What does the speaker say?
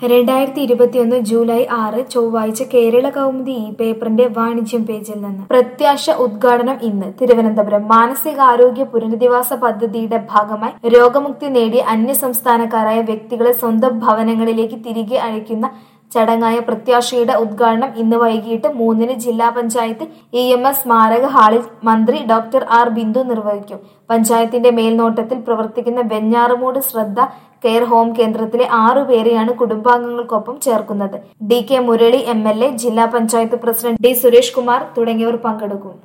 രണ്ടായിരത്തി ഇരുപത്തിയൊന്ന് ജൂലൈ ആറ് ചൊവ്വാഴ്ച കേരള കൗമുദി ഈ പേപ്പറിന്റെ വാണിജ്യം പേജിൽ നിന്ന് പ്രത്യാശ ഉദ്ഘാടനം ഇന്ന് തിരുവനന്തപുരം മാനസികാരോഗ്യ പുനരധിവാസ പദ്ധതിയുടെ ഭാഗമായി രോഗമുക്തി നേടിയ അന്യസംസ്ഥാനക്കാരായ വ്യക്തികളെ സ്വന്തം ഭവനങ്ങളിലേക്ക് തിരികെ അയക്കുന്ന ചടങ്ങായ പ്രത്യാശയുടെ ഉദ്ഘാടനം ഇന്ന് വൈകിട്ട് മൂന്നിന് ജില്ലാ പഞ്ചായത്ത് ഇ എം എസ് സ്മാരക ഹാളിൽ മന്ത്രി ഡോക്ടർ ആർ ബിന്ദു നിർവഹിക്കും പഞ്ചായത്തിന്റെ മേൽനോട്ടത്തിൽ പ്രവർത്തിക്കുന്ന വെഞ്ഞാറുമൂട് ശ്രദ്ധ കെയർ ഹോം കേന്ദ്രത്തിലെ ആറു പേരെയാണ് കുടുംബാംഗങ്ങൾക്കൊപ്പം ചേർക്കുന്നത് D K Murali M L A ജില്ലാ പഞ്ചായത്ത് പ്രസിഡന്റ് ഡി സുരേഷ് കുമാർ തുടങ്ങിയവർ പങ്കെടുക്കും